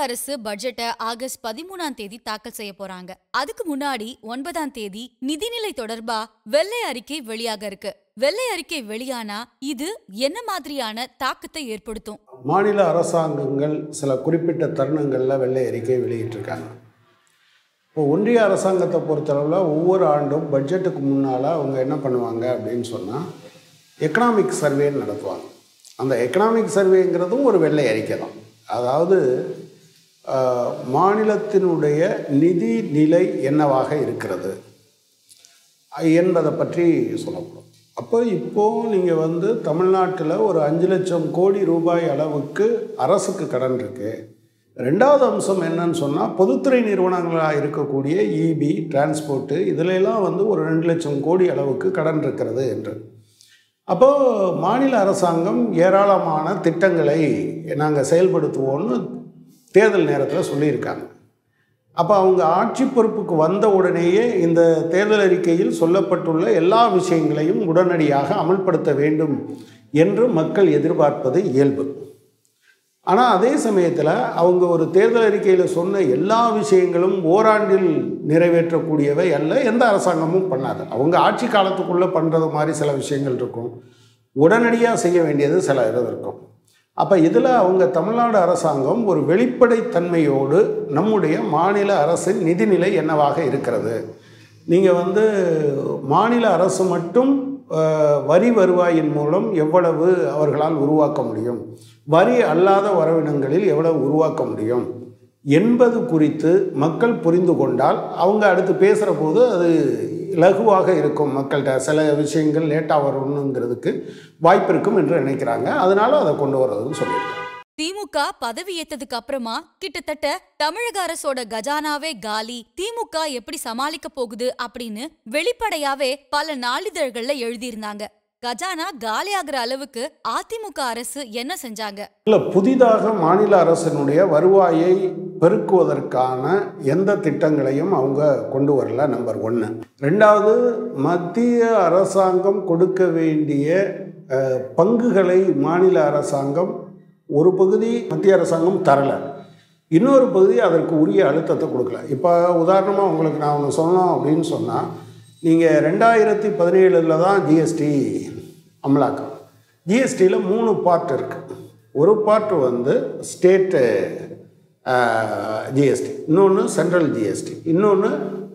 அரசு பட்ஜெட்டை ஆகஸ்ட் பதிமூணாம் தேதி தாக்கல் செய்ய போறாங்க அதுக்கு முன்னாடி ஒன்பதாம் தேதி நிதிநிலை தொடர்பா வெள்ளை அறிக்கை வெளியாக இருக்கு வெள்ளை அறிக்கை வெளியானா இது என்ன மாதிரியான தாக்கத்தை ஏற்படுத்தும் மாநில அரசாங்கங்கள் சில குறிப்பிட்ட தருணங்களில் வெள்ளை அறிக்கை வெளியிட்டிருக்காங்க இப்போ ஒன்றிய அரசாங்கத்தை பொறுத்தளவில் ஒவ்வொரு ஆண்டும் பட்ஜெட்டுக்கு முன்னால் அவங்க என்ன பண்ணுவாங்க அப்படின்னு சொன்னால் எக்கனாமிக் சர்வேன்னு நடத்துவாங்க அந்த எக்கனாமிக் சர்வேங்கிறதும் ஒரு வெள்ளை அறிக்கை தான் அதாவது ஆஹ், மாநிலத்தினுடைய நிதி நிலை என்னவாக இருக்கிறது என்பதை பற்றி சொல்லப்படும் அப்போ இப்போது நீங்கள் வந்து தமிழ்நாட்டில் ஒரு அஞ்சு லட்சம் கோடி ரூபாய் அளவுக்கு அரசுக்கு கடன் இருக்குது ரெண்டாவது அம்சம் என்னன்னு சொன்னால் பொதுத்துறை நிறுவனங்களாக இருக்கக்கூடிய இபி டிரான்ஸ்போர்ட்டு இதிலெல்லாம் வந்து ஒரு ரெண்டு லட்சம் கோடி அளவுக்கு கடன் இருக்கிறது என்று அப்போது மாநில அரசாங்கம் ஏராளமான திட்டங்களை நாங்கள் செயல்படுத்துவோம்னு தேர்தல் நேரத்தில் சொல்லியிருக்காங்க அப்போ அவங்க ஆட்சி பொறுப்புக்கு வந்த உடனேயே இந்த தேர்தல் அறிக்கையில் சொல்லப்பட்டுள்ள எல்லா விஷயங்களையும் உடனடியாக அமல்படுத்த வேண்டும் என்று மக்கள் எதிர்பார்ப்பது இயல்பு ஆனால் அதே சமயத்தில் அவங்க ஒரு தேர்தல் அறிக்கையில் சொன்ன எல்லா விஷயங்களும் ஓராண்டில் நிறைவேற்றக்கூடியவை அல்ல எந்த அரசாங்கமும் பண்ணாது அவங்க ஆட்சி காலத்துக்குள்ளே பண்ணுறது மாதிரி சில விஷயங்கள் இருக்கும் உடனடியாக செய்ய வேண்டியது சில இது இருக்கும் அப்போ இதில் அவங்க தமிழ்நாடு அரசாங்கம் ஒரு வெளிப்படைத்தன்மையோடு நம்முடைய மாநில அரசின் நிதிநிலை என்னவாக இருக்கிறது நீங்கள் வந்து மாநில அரசு மட்டும் அஹ், வரி வருவாயின் மூலம் எவ்வளவு அவர்களால் உருவாக்க முடியும் வரி அல்லாத வரவினங்களில் எவ்வளவு உருவாக்க முடியும் என்பது குறித்து மக்கள் புரிந்து கொண்டால் அவங்க அடுத்து பேசுகிற போது அது லகுவாக இருக்கும் மக்கள்கிட்ட சில விஷயங்கள் லேட்டாக வரணுங்கிறதுக்கு வாய்ப்பு இருக்கும் என்று நினைக்கிறாங்க அதனால அதை கொண்டு வர்றதுன்னு சொல்லியிருக்காங்க திமுக பதவியேத்ததுக்கு அப்புறமா கிட்டத்தட்ட தமிழக அரசோட கஜானாவே காலி திமுக எப்படி சமாளிக்க போகுது அப்படின்னு வெளிப்படையாவே பல நாளிதழ்கள்ல எழுதியிருந்தாங்க கஜானா காலியாகிற அளவுக்கு அதிமுக அரசு என்ன செஞ்சாங்க இல்லை புதிதாக மாநில அரசினுடைய வருவாயை பெருக்குவதற்கான எந்த திட்டங்களையும் அவங்க கொண்டு வரல நம்பர் ஒன்று ரெண்டாவது மத்திய அரசாங்கம் கொடுக்க வேண்டிய அஹ், பங்குகளை மாநில அரசாங்கம் ஒரு பகுதி மத்திய அரசாங்கம் தரலை இன்னொரு பகுதி அதற்கு உரிய அழுத்தத்தை கொடுக்கல இப்போ உதாரணமாக உங்களுக்கு நான் ஒன்று சொல்லணும் அப்படின்னு சொன்னால் நீங்கள் ரெண்டாயிரத்தி பதினேழில் தான் ஜிஎஸ்டி அமலாக்கம் ஜிஎஸ்டியில் மூணு பார்ட் இருக்குது ஒரு பார்ட் வந்து ஸ்டேட்டு ஜிஎஸ்டி இன்னொன்று சென்ட்ரல் ஜிஎஸ்டி இன்னொன்று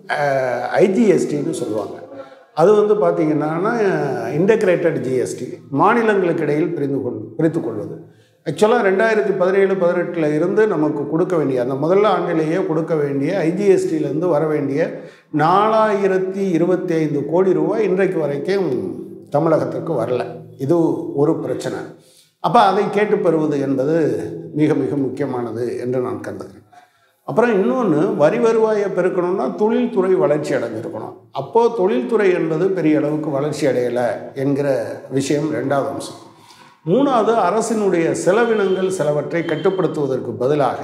ஐஜிஎஸ்டின்னு சொல்லுவாங்க அது வந்து பார்த்திங்கன்னா இன்டகிரேட்டட் ஜிஎஸ்டி மாநிலங்களுக்கு இடையில் பிரிந்து கொள் பிரித்து கொள்வது ஆக்சுவலாக ரெண்டாயிரத்தி பதினேழு பதினெட்டில் இருந்து நமக்கு கொடுக்க வேண்டிய அந்த முதல்ல ஆண்டிலேயே கொடுக்க வேண்டிய ஐஜிஎஸ்டியிலேருந்து வர வேண்டிய நாலாயிரத்தி இருபத்தி ஐந்து கோடி ரூபாய் இன்றைக்கு வரைக்கும் தமிழகத்திற்கு வரல இது ஒரு பிரச்சனை அப்போ அதை கேட்டு பெறுவது என்பது மிக மிக முக்கியமானது என்று நான் கருதுகிறேன் அப்புறம் இன்னொன்று வரி வருவாயை பெருக்கணும்னா தொழில்துறை வளர்ச்சி அடைஞ்சிருக்கணும் அப்போது தொழில்துறை என்பது பெரிய அளவுக்கு வளர்ச்சி அடையலை என்கிற விஷயம் ரெண்டாவது அம்சம் மூணாவது அரசினுடைய செலவினங்கள் சிலவற்றை கட்டுப்படுத்துவதற்கு பதிலாக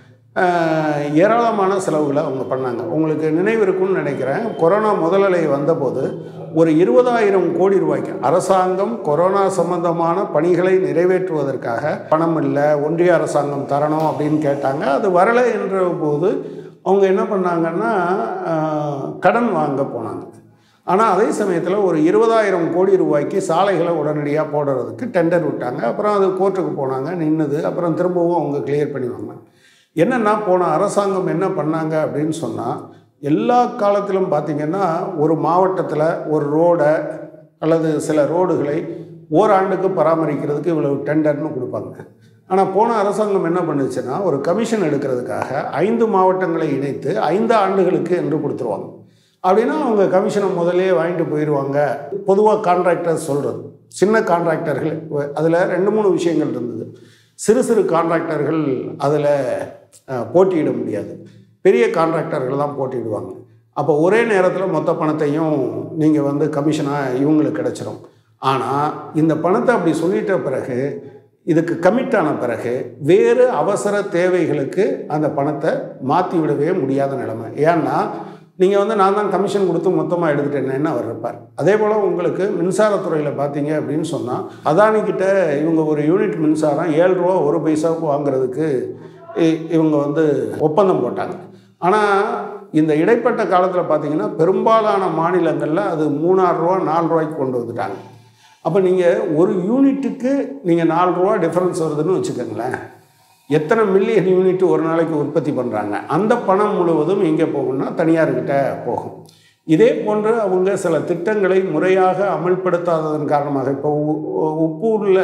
ஆஹ், ஏராளமான செலவுகளை அவங்க பண்ணாங்க உங்களுக்கு நினைவு இருக்கும்னு நினைக்கிறேன் கொரோனா முதலலை வந்தபோது ஒரு இருபதாயிரம் கோடி ரூபாய்க்கு அரசாங்கம் கொரோனா சம்பந்தமான பணிகளை நிறைவேற்றுவதற்காக பணம் இல்லை ஒன்றிய அரசாங்கம் தரணும் அப்படின்னு கேட்டாங்க அது வரலை என்ற போது அவங்க என்ன பண்ணாங்கன்னா ஆஹ், கடன் வாங்க போனாங்க ஆனால் அதே சமயத்தில் ஒரு இருபதாயிரம் கோடி ரூபாய்க்கு சாலைகளை உடனடியாக போடுறதுக்கு டெண்டர் விட்டாங்க அப்புறம் அது கோர்ட்டுக்கு போனாங்க நின்றுது அப்புறம் திரும்பவும் அவங்க கிளியர் பண்ணி வாங்க என்னென்னா போன அரசாங்கம் என்ன பண்ணாங்க அப்படின்னு சொன்னால் எல்லா காலத்திலும் பார்த்திங்கன்னா ஒரு மாவட்டத்தில் ஒரு ரோடை அல்லது சில ரோடுகளை ஓராண்டுக்கு பராமரிக்கிறதுக்கு இவ்வளவு டெண்டர்னு கொடுப்பாங்க ஆனால் போன அரசாங்கம் என்ன பண்ணுச்சுன்னா ஒரு கமிஷன் எடுக்கிறதுக்காக ஐந்து மாவட்டங்களை இணைத்து ஐந்து ஆண்டுகளுக்கு என்று கொடுத்துருவாங்க அப்படின்னா அவங்க கமிஷனை முதல்லயே வாங்கிட்டு போயிடுவாங்க பொதுவாக கான்ட்ராக்டர் சொல்கிறது சின்ன கான்ட்ராக்டர்கள் அதில் ரெண்டு மூணு விஷயங்கள் இருந்தது சிறு சிறு கான்ட்ராக்டர்கள் அதில் போட்டியிட முடியாது பெரிய கான்ட்ராக்டர்கள் தான் போட்டியிடுவாங்க அப்போ ஒரே நேரத்தில் மொத்த பணத்தையும் நீங்கள் வந்து கமிஷனாக இவங்களுக்கு கிடச்சிரும் ஆனால் இந்த பணத்தை அப்படி சொல்லிட்ட பிறகு இதுக்கு கமிட் ஆன பிறகு வேறு அவசர தேவைகளுக்கு அந்த பணத்தை மாற்றி விடவே முடியாத நிலைமை ஏன்னா நீங்கள் வந்து நான் தான் கமிஷன் கொடுத்து மொத்தமாக எடுத்துட்டேன்னு அவர் இருப்பார் அதே போல் உங்களுக்கு மின்சாரத்துறையில் பார்த்தீங்க அப்படின்னு சொன்னால் அதானிக்கிட்ட இவங்க ஒரு யூனிட் மின்சாரம் ஏழு ரூபா ஒரு பைசாவுக்கு வாங்குறதுக்கு இ- இவங்க வந்து ஒப்பந்தம் போட்டாங்க ஆனால் இந்த இடைப்பட்ட காலத்தில் பார்த்தீங்கன்னா பெரும்பாலான மாநிலங்களில் அது மூணாறு ரூபா நாலு ரூபாய்க்கு கொண்டு வந்துட்டாங்க அப்போ நீங்கள் ஒரு யூனிட்டுக்கு நீங்கள் நாலு ரூபா டிஃப்ரென்ஸ் வருதுன்னு வச்சுக்கோங்களேன் எத்தனை மில்லியன் யூனிட் ஒரு நாளைக்கு உற்பத்தி பண்ணுறாங்க அந்த பணம் முழுவதும் எங்கே போகும்னா தனியார்கிட்ட போகும் இதே போன்று அவங்க சில திட்டங்களை முறையாக அமல்படுத்தாததன் காரணமாக இப்போ உ- உப்பூரில்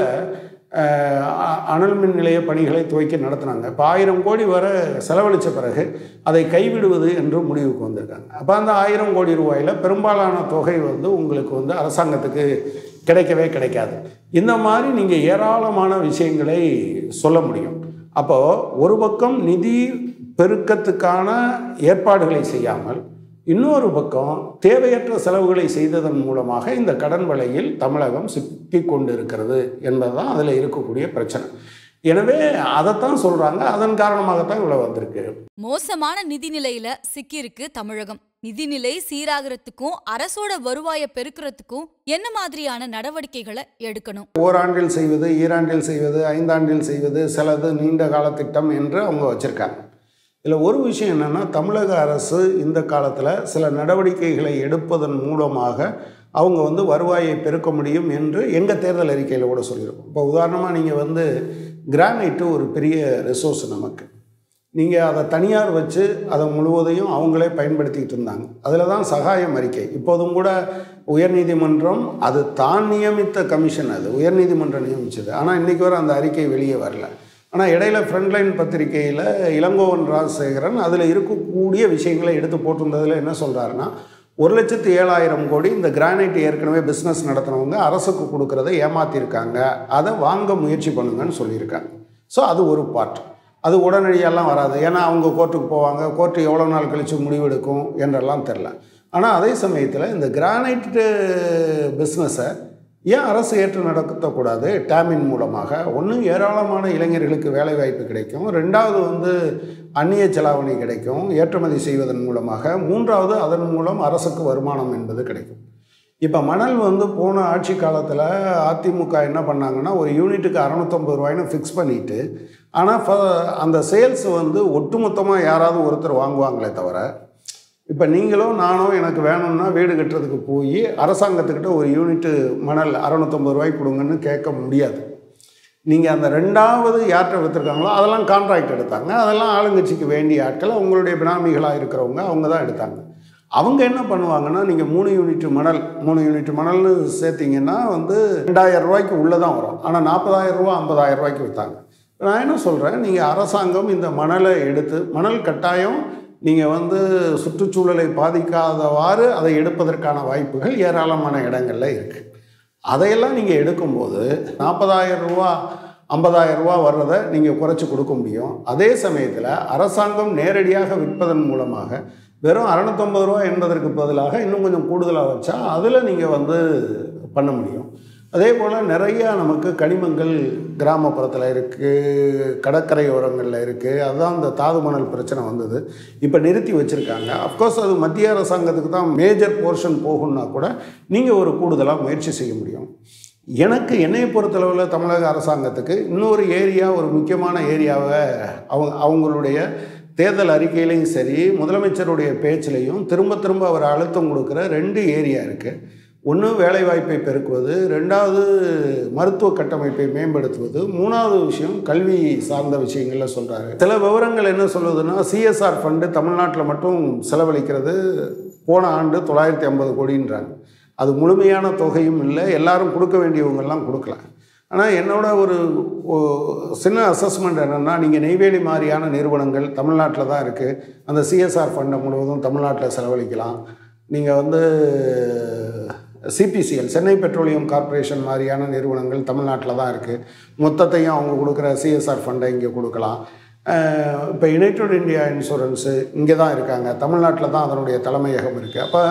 அஹ், அ- அனல் மின் நிலைய பணிகளை துவக்கி நடத்துனாங்க இப்போ ஆயிரம் கோடி வர செலவழித்த பிறகு அதை கைவிடுவது என்று முடிவுக்கு வந்திருக்காங்க அப்போ அந்த ஆயிரம் கோடி ரூபாயில் பெரும்பாலான தொகை வந்து உங்களுக்கு வந்து அரசாங்கத்துக்கு கிடைக்கவே கிடைக்காது இந்த மாதிரி நீங்கள் ஏராளமான விஷயங்களை சொல்ல முடியும் அப்போது ஒரு பக்கம் நிதி பெருக்கத்துக்கான ஏற்பாடுகளை செய்யாமல் இன்னொரு பக்கம் தேவையற்ற செலவுகளை செய்ததன் மூலமாக இந்த கடன் வலையில் தமிழகம் சிக்கிக் கொண்டு இருக்கிறது என்பதுதான் அதில் இருக்கக்கூடிய பிரச்சனை எனவே அதைத்தான் சொல்கிறாங்க அதன் காரணமாகத்தான் இவ்வளோ வந்திருக்கு மோசமான நிதிநிலையில சிக்கியிருக்கு தமிழகம் நிதிநிலை சீராகிறதுக்கும் அரசோட வருவாயை பெருக்கிறதுக்கும் என்ன மாதிரியான நடவடிக்கைகளை எடுக்கணும் ஓராண்டில் செய்வது ஈராண்டில் செய்வது ஐந்தாண்டில் செய்வது சிலது நீண்ட கால திட்டம் என்று அவங்க வச்சுருக்காங்க இதில் ஒரு விஷயம் என்னென்னா தமிழக அரசு இந்த காலத்தில் சில நடவடிக்கைகளை எடுப்பதன் மூலமாக அவங்க வந்து வருவாயை பெருக்க முடியும் என்று எங்கள் தேர்தல் அறிக்கையில் கூட சொல்லியிருக்கோம் இப்போ உதாரணமாக நீங்கள் வந்து கிரானைட்டு ஒரு பெரிய ரிசோர்ஸ் நமக்கு நீங்கள் அதை தனியார் வச்சு அதை முழுவதையும் அவங்களே பயன்படுத்திக்கிட்டு இருந்தாங்க அதில் தான் சகாயம் அறிக்கை இப்போதும் கூட உயர்நீதிமன்றம் அது தான் நியமித்த கமிஷன் அது உயர்நீதிமன்றம் நியமிச்சது ஆனால் இன்றைக்கி வரை அந்த அறிக்கை வெளியே வரல ஆனால் இடையில ஃப்ரண்ட்லைன் பத்திரிகையில் இளங்கோவன் ராஜசேகரன் அதில் இருக்கக்கூடிய விஷயங்களை எடுத்து போட்டிருந்ததில் என்ன சொல்கிறாருன்னா ஒரு லட்சத்து ஏழாயிரம் கோடி இந்த கிரானைட் ஏற்கனவே பிஸ்னஸ் நடத்துனவங்க அரசுக்கு கொடுக்குறத ஏமாற்றிருக்காங்க அதை வாங்க முயற்சி பண்ணுங்கன்னு சொல்லியிருக்காங்க ஸோ அது ஒரு பார்ட் அது உடனடியெல்லாம் வராது ஏன்னா அவங்க கோர்ட்டுக்கு போவாங்க கோர்ட்டு எவ்வளோ நாள் கழித்து முடிவெடுக்கும் என்றெல்லாம் தெரில ஆனால் அதே சமயத்தில் இந்த கிரானைட்டு பிஸ்னஸை ஏன் அரசு ஏற்று நடத்தக்கூடாது டேமின் மூலமாக ஒன்று ஏராளமான இளைஞர்களுக்கு வேலை வாய்ப்பு கிடைக்கும் ரெண்டாவது வந்து அந்நிய செலாவணி கிடைக்கும் ஏற்றுமதி செய்வதன் மூலமாக மூன்றாவது அதன் மூலம் அரசுக்கு வருமானம் என்பது கிடைக்கும் இப்போ மணல் வந்து போன ஆட்சி காலத்தில் அதிமுக என்ன பண்ணாங்கன்னா ஒரு யூனிட்டுக்கு அறநூற்றம்பது ரூபாய்னு ஃபிக்ஸ் பண்ணிவிட்டு ஆனால் அந்த சேல்ஸ் வந்து ஒட்டுமொத்தமாக யாராவது ஒருத்தர் வாங்குவாங்களே தவிர இப்போ நீங்களோ நானோ எனக்கு வேணும்னா வீடு கட்டுறதுக்கு போய் அரசாங்கத்துக்கிட்ட ஒரு யூனிட்டு மணல் அறநூற்றம்பது ரூபாய்க்கு கொடுங்கன்னு கேட்க முடியாது நீங்கள் அந்த ரெண்டாவது யார்கிட்ட விற்றுருக்காங்களோ அதெல்லாம் கான்ட்ராக்ட் எடுத்தாங்க அதெல்லாம் ஆளுங்கட்சிக்கு வேண்டிய ஆட்கள் அவங்களுடைய பினாமிகளாக இருக்கிறவங்க அவங்க தான் எடுத்தாங்க அவங்க என்ன பண்ணுவாங்கன்னா நீங்கள் மூணு யூனிட் மணல் மூணு யூனிட் மணல்னு சேர்த்திங்கன்னா வந்து ரெண்டாயிரம் ரூபாய்க்கு உள்ளே தான் வரும் ஆனால் நாற்பதாயிரம் ரூபா ஐம்பதாயிரம் ரூபாய்க்கு விற்றாங்க நான் என்ன சொல்கிறேன் நீங்கள் அரசாங்கம் இந்த மணலை எடுத்து மணல் கட்டாயம் நீங்கள் வந்து சுற்றுச்சூழலை பாதிக்காதவாறு அதை எடுப்பதற்கான வாய்ப்புகள் ஏராளமான இடங்களில் இருக்குது அதையெல்லாம் நீங்கள் எடுக்கும்போது நாற்பதாயிரம் ரூபா ஐம்பதாயிரம் ரூபா வர்றதை நீங்கள் குறைச்சி கொடுக்க முடியும் அதே சமயத்தில் அரசாங்கம் நேரடியாக விற்பதன் மூலமாக வெறும் அறநூற்றம்பது ரூபா என்பதற்கு பதிலாக இன்னும் கொஞ்சம் கூடுதலாக வச்சா அதில் நீங்கள் வந்து பண்ண முடியும் அதே போல் நிறையா நமக்கு கனிமங்கள் கிராமப்புறத்தில் இருக்குது கடற்கரையோரங்களில் இருக்குது அதுதான் இந்த தாது மணல் பிரச்சனை வந்தது இப்போ நிறுத்தி வச்சுருக்காங்க அஃப்கோர்ஸ் அது மத்திய அரசாங்கத்துக்கு தான் மேஜர் போர்ஷன் போகும்னா கூட நீங்கள் ஒரு கூடுதலாக முயற்சி செய்ய முடியும் எனக்கு என்னை பொறுத்தளவில் தமிழக அரசாங்கத்துக்கு இன்னொரு ஏரியா ஒரு முக்கியமான ஏரியாவை அவங்க அவங்களுடைய தேர்தல் அறிக்கையிலையும் சரி முதலமைச்சருடைய பேச்சிலையும் திரும்ப திரும்ப அவர் அழுத்தம் கொடுக்குற ரெண்டு ஏரியா இருக்குது ஒன்று வேலைவாய்ப்பை பெருக்குவது ரெண்டாவது மருத்துவ கட்டமைப்பை மேம்படுத்துவது மூணாவது விஷயம் கல்வி சார்ந்த விஷயங்களில் சொல்கிறாரு சில விவரங்கள் என்ன சொல்லுதுன்னா சிஎஸ்ஆர் ஃபண்டு தமிழ்நாட்டில் மட்டும் செலவழிக்கிறது போன ஆண்டு தொள்ளாயிரத்தி ஐம்பது கோடின்றாங்க அது முழுமையான தொகையும் இல்லை எல்லாரும் கொடுக்க வேண்டியவங்கெல்லாம் கொடுக்கல ஆனால் என்னோட ஒரு ஒ- சின்ன அசஸ்மெண்ட் என்னென்னா நீங்கள் நெய்வேலி மாதிரியான நிறுவனங்கள் தமிழ்நாட்டில் தான் இருக்குது அந்த சிஎஸ்ஆர் ஃபண்டை முழுவதும் தமிழ்நாட்டில் செலவழிக்கலாம் நீங்கள் வந்து சிபிசிஎல் சென்னை பெட்ரோலியம் கார்ப்பரேஷன் மாதிரியான நிறுவனங்கள் தமிழ்நாட்டில் தான் இருக்குது மொத்தத்தையும் அவங்க கொடுக்குற சிஎஸ்ஆர் ஃபண்டை இங்கே கொடுக்கலாம் இப்போ யுனைடெட் இந்தியா இன்சூரன்ஸு இங்கே தான் இருக்காங்க தமிழ்நாட்டில் தான் அதனுடைய தலைமையகம் இருக்குது அப்போ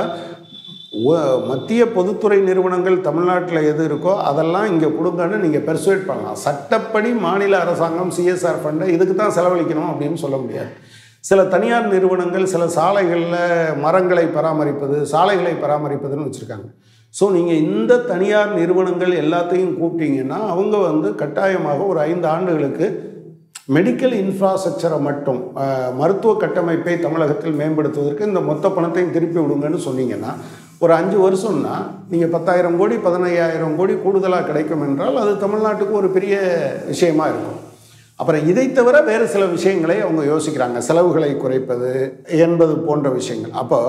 ஒ- மத்திய பொதுத்துறை நிறுவனங்கள் தமிழ்நாட்டில் எது இருக்கோ அதெல்லாம் இங்கே கொடுங்கன்னு நீங்கள் பெர்சுவேட் பண்ணலாம் சட்டப்படி மாநில அரசாங்கம் சிஎஸ்ஆர் ஃபண்டை இதுக்கு தான் செலவழிக்கணும் அப்படின்னு சொல்ல முடியாது சில தனியார் நிறுவனங்கள் சில சாலைகளில் மரங்களை பராமரிப்பது சாலைகளை பராமரிப்பதுன்னு வச்சுருக்காங்க ஸோ நீங்கள் இந்த தனியார் நிறுவனங்கள் எல்லாத்தையும் கூப்பிட்டீங்கன்னா அவங்க வந்து கட்டாயமாக ஒரு ஐந்து ஆண்டுகளுக்கு மெடிக்கல் இன்ஃப்ராஸ்ட்ரக்சரை மட்டும் அஹ், மருத்துவ கட்டமைப்பை தமிழகத்தில் மேம்படுத்துவதற்கு இந்த மொத்த பணத்தையும் திருப்பி விடுங்கன்னு சொன்னீங்கன்னா ஒரு அஞ்சு வருஷம்னா நீங்கள் பத்தாயிரம் கோடி பதினையாயிரம் கோடி கூடுதலாக கிடைக்கும் என்றால் அது தமிழ்நாட்டுக்கு ஒரு பெரிய விஷயமா இருக்கும் அப்புறம் இதை தவிர வேறு சில விஷயங்களை அவங்க யோசிக்கிறாங்க செலவுகளை குறைப்பது என்பது போன்ற விஷயங்கள் அப்போ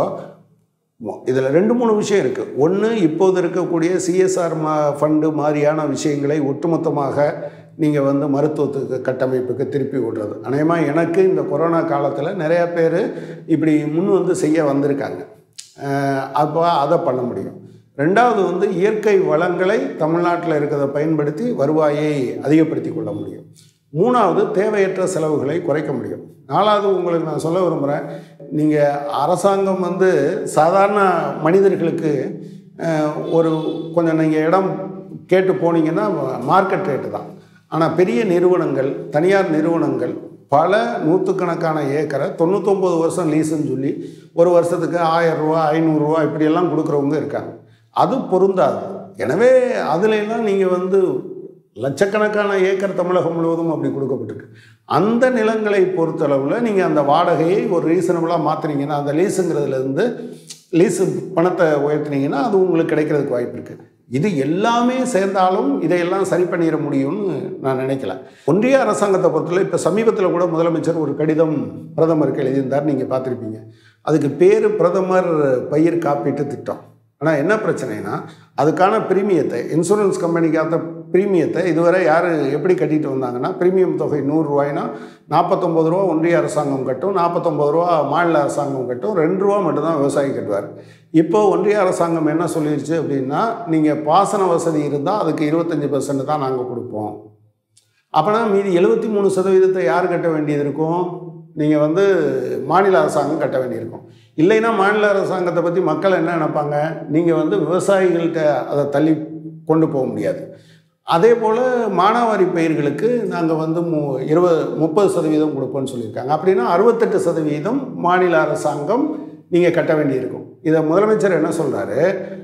இதில் ரெண்டு மூணு விஷயம் இருக்குது ஒன்று இப்போது இருக்கக்கூடிய சிஎஸ்ஆர் மா ஃபண்டு மாதிரியான விஷயங்களை ஒட்டுமொத்தமாக நீங்கள் வந்து மருத்துவத்துக்கு கட்டமைப்புக்கு திருப்பி விடுறது அநேகமாக எனக்கு இந்த கொரோனா காலத்தில் நிறையா பேர் இப்படி முன் வந்து செய்ய வந்திருக்காங்க அஹ் அப்போ அதை பண்ண முடியும் ரெண்டாவது வந்து இயற்கை வளங்களை தமிழ்நாட்டில் இருக்கிறத பயன்படுத்தி வருவாயை அதிகப்படுத்தி கொள்ள முடியும் மூணாவது தேவையற்ற செலவுகளை குறைக்க முடியும் நாலாவது உங்களுக்கு நான் சொல்ல விரும்புகிறேன் நீங்கள் அரசாங்கம் வந்து சாதாரண மனிதர்களுக்கு அஹ், ஒரு கொஞ்சம் நீங்கள் இடம் கேட்டு போனீங்கன்னா மார்க்கெட் ரேட்டு தான் ஆனால் பெரிய நிறுவனங்கள் தனியார் நிறுவனங்கள் பல நூற்றுக்கணக்கான ஏக்கரை தொண்ணூத்தொம்பது வருஷம் லீஸுன்னு சொல்லி ஒரு வருஷத்துக்கு ஆயிரம் ரூபா ஐநூறுரூவா இப்படியெல்லாம் கொடுக்குறவங்க இருக்காங்க அது பொருந்தாது எனவே அதுல எல்லாம் நீங்கள் வந்து லட்சக்கணக்கான ஏக்கர் தமிழகம் முழுவதும் அப்படி கொடுக்கப்பட்டிருக்கு அந்த நிலங்களை பொறுத்தளவில் நீங்கள் அந்த வாடகையை ஒரு ரீசனபுளாக மாற்றுனீங்கன்னா அந்த லீஸுங்கிறதுலேருந்து லீஸு பணத்தை உயர்த்துனீங்கன்னா அது உங்களுக்கு கிடைக்கிறதுக்கு வாய்ப்பு இருக்குது இது எல்லாமே சேர்ந்தாலும் இதையெல்லாம் சரி பண்ணிட முடியும்னு நான் நினைக்கல ஒன்றிய அரசாங்கத்தை பொறுத்தவரை இப்போ சமீபத்தில் கூட முதலமைச்சர் ஒரு கடிதம் பிரதமருக்கு எழுதியிருந்தார் நீங்கள் பார்த்துருப்பீங்க அதுக்கு பேர் பிரதமர் பயிர் காப்பீட்டு திட்டம் ஆனால் என்ன பிரச்சனைனா அதுக்கான பிரீமியத்தை இன்சூரன்ஸ் கம்பெனிக்கான பிரீமியத்தை இதுவரை யார் எப்படி கட்டிட்டு வந்தாங்கன்னா பிரீமியம் தொகை நூறுரூவாய்னா நாற்பத்தொம்பது ரூபா ஒன்றிய அரசாங்கம் கட்டும் நாற்பத்தொம்பது ரூபா மாநில அரசாங்கம் கட்டும் ரெண்டு ரூபா மட்டும்தான் விவசாயி கட்டுவார் இப்போ ஒன்றிய அரசாங்கம் என்ன சொல்லிருச்சு அப்படின்னா நீங்கள் பாசன வசதி இருந்தால் அதுக்கு இருபத்தஞ்சி பர்சன்ட் தான் நாங்கள் கொடுப்போம் அப்போனா மீதி எழுபத்தி மூணு சதவீதத்தை யார் கட்ட வேண்டியது இருக்கும் நீங்கள் வந்து மாநில அரசாங்கம் கட்ட வேண்டியிருக்கும் இல்லைன்னா மாநில அரசாங்கத்தை பற்றி மக்கள் என்ன நினைப்பாங்க நீங்கள் வந்து விவசாயிகள்கிட்ட அதை தள்ளி கொண்டு போக முடியாது அதே போல் மானாவாரி பயிர்களுக்கு நாங்கள் வந்து மு இருபது முப்பது சதவீதம் கொடுப்போம்னு சொல்லியிருக்காங்க அப்படின்னா அறுபத்தெட்டு சதவீதம் மாநில அரசாங்கம் நீங்கள் கட்ட வேண்டியிருக்கும் இதை முதலமைச்சர் என்ன சொல்கிறாரு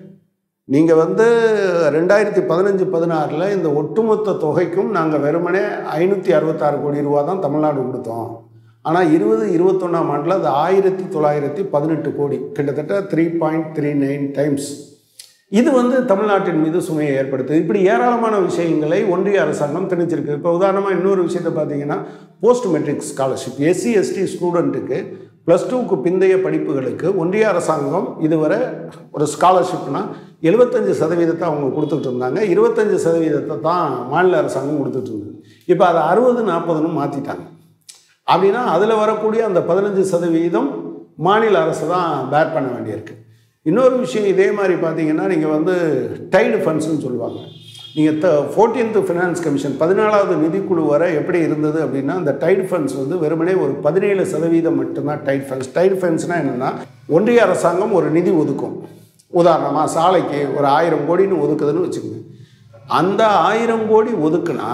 நீங்கள் வந்து ரெண்டாயிரத்தி பதினஞ்சு பதினாறில் இந்த ஒட்டுமொத்த தொகைக்கும் நாங்கள் வெறுமனே ஐநூற்றி அறுபத்தாறு கோடி ரூபா தான் தமிழ்நாடு கொடுத்தோம் ஆனால் இருபது இருபத்தொன்னாம் ஆண்டில் அது ஆயிரத்தி தொள்ளாயிரத்தி பதினெட்டு கோடி கிட்டத்தட்ட three point three nine times இது வந்து தமிழ்நாட்டின் மீது சுமையை ஏற்படுத்துது இப்படி ஏராளமான விஷயங்களை ஒன்றிய அரசாங்கம் திணிச்சிருக்கு இப்போ உதாரணமாக இன்னொரு விஷயத்தை பார்த்தீங்கன்னா post matric scholarship SC ST ஸ்டூடெண்ட்டுக்கு ப்ளஸ் டூக்கு பிந்தைய படிப்புகளுக்கு ஒன்றிய அரசாங்கம் இதுவரை ஒரு ஸ்காலர்ஷிப்னா எழுபத்தஞ்சு சதவீதத்தை அவங்க கொடுத்துட்டு இருந்தாங்க இருபத்தஞ்சு சதவீதத்தை தான் மாநில அரசாங்கம் கொடுத்துட்டு இருந்தது இப்போ அதை அறுபது நாற்பதுன்னு மாற்றிட்டாங்க அப்படின்னா அதில் வரக்கூடிய அந்த பதினஞ்சு சதவீதம் மாநில அரசு தான் பேர் பண்ண வேண்டியிருக்கு இன்னொரு விஷயம் இதே மாதிரி பார்த்தீங்கன்னா நீங்கள் வந்து டைடு ஃபண்ட்ஸ்னு சொல்லுவாங்க நீங்கள் த ஃபோர்டீன்த்து ஃபினான்ஸ் கமிஷன் பதினாலாவது நிதிக்குழு வரை எப்படி இருந்தது அப்படின்னா அந்த டைடு ஃபண்ட்ஸ் வந்து வெறுமனே ஒரு பதினேழு சதவீதம் மட்டும்தான் டைட் ஃபண்ட்ஸ் டைடு ஃபண்ட்ஸ்னால் என்னென்னா ஒன்றிய அரசாங்கம் ஒரு நிதி ஒதுக்கும் உதாரணமாக சாலைக்கு ஒரு ஆயிரம் கோடின்னு ஒதுக்குதுன்னு வச்சுக்கோங்க அந்த ஆயிரம் கோடி ஒதுக்குனா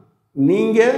நீங்கள்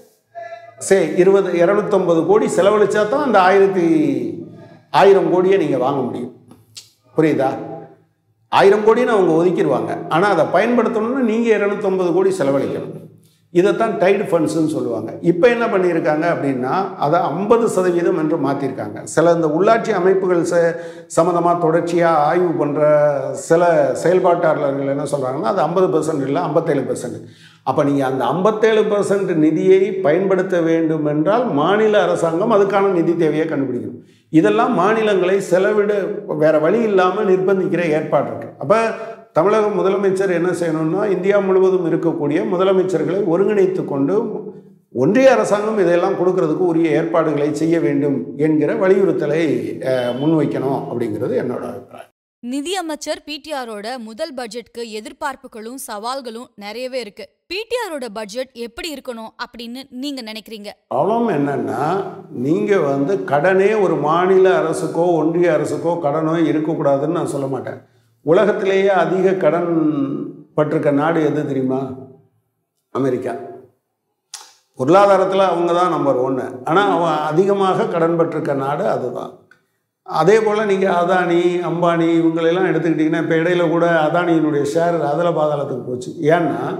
சே இருபது இரநூத்தம்பது கோடி செலவழிச்சா தான் அந்த ஆயிரத்தி ஆயிரம் கோடியை நீங்கள் வாங்க முடியும் புரியுதா ஆயிரம் கோடின்னு அவங்க ஒதுக்கிடுவாங்க ஆனால் அதை பயன்படுத்தணும்னா நீங்கள் இரநூத்தொம்பது கோடி செலவழிக்கணும் இதைத்தான் டைடு ஃபண்ட்ஸ்னு சொல்லுவாங்க இப்போ என்ன பண்ணியிருக்காங்க அப்படின்னா அதை ஐம்பது சதவீதம் என்று மாற்றிருக்காங்க சில இந்த உள்ளாட்சி அமைப்புகள் ச சம்மந்தமாக தொடர்ச்சியாக ஆய்வு பண்ணுற சில செயல்பாட்டாளர்கள் என்ன சொல்கிறாங்கன்னா அது ஐம்பது பெர்சன்ட் இல்லை ஐம்பத்தேழு பெர்சன்ட் அப்போ நீங்கள் அந்த ஐம்பத்தேழு பெர்சன்ட் நிதியை பயன்படுத்த வேண்டும் என்றால் மாநில அரசாங்கம் அதுக்கான நிதி தேவையை கண்டுபிடிக்கணும் இதெல்லாம் மாநிலங்களை செலவிட வேற வழி இல்லாமல் நிர்பந்திக்கிற ஏற்பாடு இருக்கு அப்போ தமிழக முதலமைச்சர் என்ன செய்யணும்னா இந்தியா முழுவதும் இருக்கக்கூடிய முதலமைச்சர்களை ஒருங்கிணைத்து கொண்டு ஒன்றிய அரசாங்கம் இதெல்லாம் கொடுக்கறதுக்கு உரிய ஏற்பாடுகளை செய்ய வேண்டும் என்கிற வலியுறுத்தலை அஹ், முன்வைக்கணும் அப்படிங்கிறது என்னோட அபிப்பிராயம் நிதியமைச்சர் பிடிஆரோட முதல் பட்ஜெட்க்கு எதிர்பார்ப்புகளும் சவால்களும் நிறையவே இருக்கு பிடிஆரோட பட்ஜெட் எப்படி இருக்கணும் அப்படின்னு நீங்க நினைக்கிறீங்க ப்ராப்ளம் என்னன்னா நீங்கள் வந்து கடனே ஒரு மாநில அரசுக்கோ ஒன்றிய அரசுக்கோ கடனோ இருக்கக்கூடாதுன்னு நான் சொல்ல மாட்டேன் உலகத்திலேயே அதிக கடன் பட்டிருக்க நாடு எது தெரியுமா அமெரிக்கா பொருளாதாரத்தில் அவங்க தான் நம்பர் ஒன்று ஆனால் அவன் அதிகமாக கடன் பட்டிருக்க நாடு அதுதான் அதே போல் நீங்கள் அதானி அம்பானி இவங்களெல்லாம் எடுத்துக்கிட்டிங்கன்னா இப்போ இடையில கூட அதானியினுடைய ஷேர் அதில் பாதாளத்துக்கு போச்சு ஏன்னா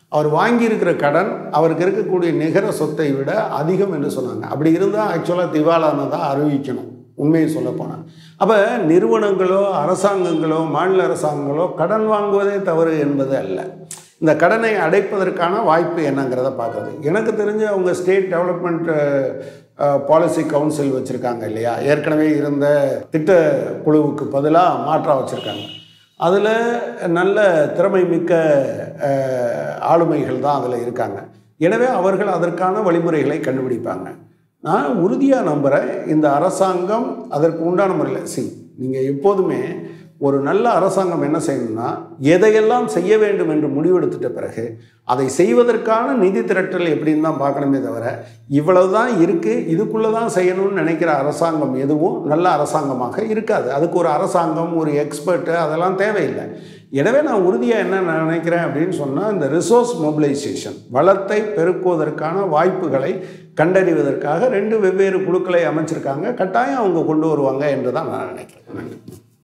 அவர் வாங்கியிருக்கிற கடன் அவருக்கு இருக்கக்கூடிய நிகர சொத்தை விட அதிகம் என்று சொன்னாங்க அப்படி இருந்தால் ஆக்சுவலாக திவாலானதாக அறிவிக்கணும் உண்மையை சொல்லப்போனால் அப்போ நிறுவனங்களோ அரசாங்கங்களோ மாநில அரசாங்கங்களோ கடன் வாங்குவதே தவறு என்பது அல்ல இந்த கடனை அடைப்பதற்கான வாய்ப்பு என்னங்கிறத பார்க்குறது எனக்கு தெரிஞ்சு அவங்க ஸ்டேட் டெவலப்மெண்ட் பாலிசி கவுன்சில் வச்சுருக்காங்க இல்லையா ஏற்கனவே இருந்த திட்ட குழுவுக்கு பதிலாக மாற்றாக வச்சுருக்காங்க அதில் நல்ல திறமை மிக்க அஹ், ஆளுமைகள் தான் அதில் இருக்காங்க எனவே அவர்கள் அதற்கான வழிமுறைகளை கண்டுபிடிப்பாங்க நான் உறுதியாக நம்புகிறேன் இந்த அரசாங்கம் அதற்கு உண்டான முறையில் சி நீங்கள் எப்போதுமே ஒரு நல்ல அரசாங்கம் என்ன செய்யணும்னா எதையெல்லாம் செய்ய வேண்டும் என்று முடிவெடுத்துட்ட பிறகு அதை செய்வதற்கான நிதி திரட்டல் எப்படின்னு தான் பார்க்கணுமே தவிர இவ்வளவு தான் இருக்குது இதுக்குள்ளே தான் செய்யணும்னு நினைக்கிற அரசாங்கம் எதுவும் நல்ல அரசாங்கமாக இருக்காது அதுக்கு ஒரு அரசாங்கம் ஒரு எக்ஸ்பர்ட்டு அதெல்லாம் தேவையில்லை எனவே நான் உறுதியாக என்ன நினைக்கிறேன் அப்படின்னு சொன்னால் இந்த ரிசோர்ஸ் மொபிலைசேஷன் வளத்தை பெருக்குவதற்கான வாய்ப்புகளை கண்டறிவதற்காக ரெண்டு வெவ்வேறு குழுக்களை அமைச்சிருக்காங்க கட்டாயம் அவங்க கொண்டு வருவாங்க என்று தான் நான் நினைக்கிறேன் நன்றி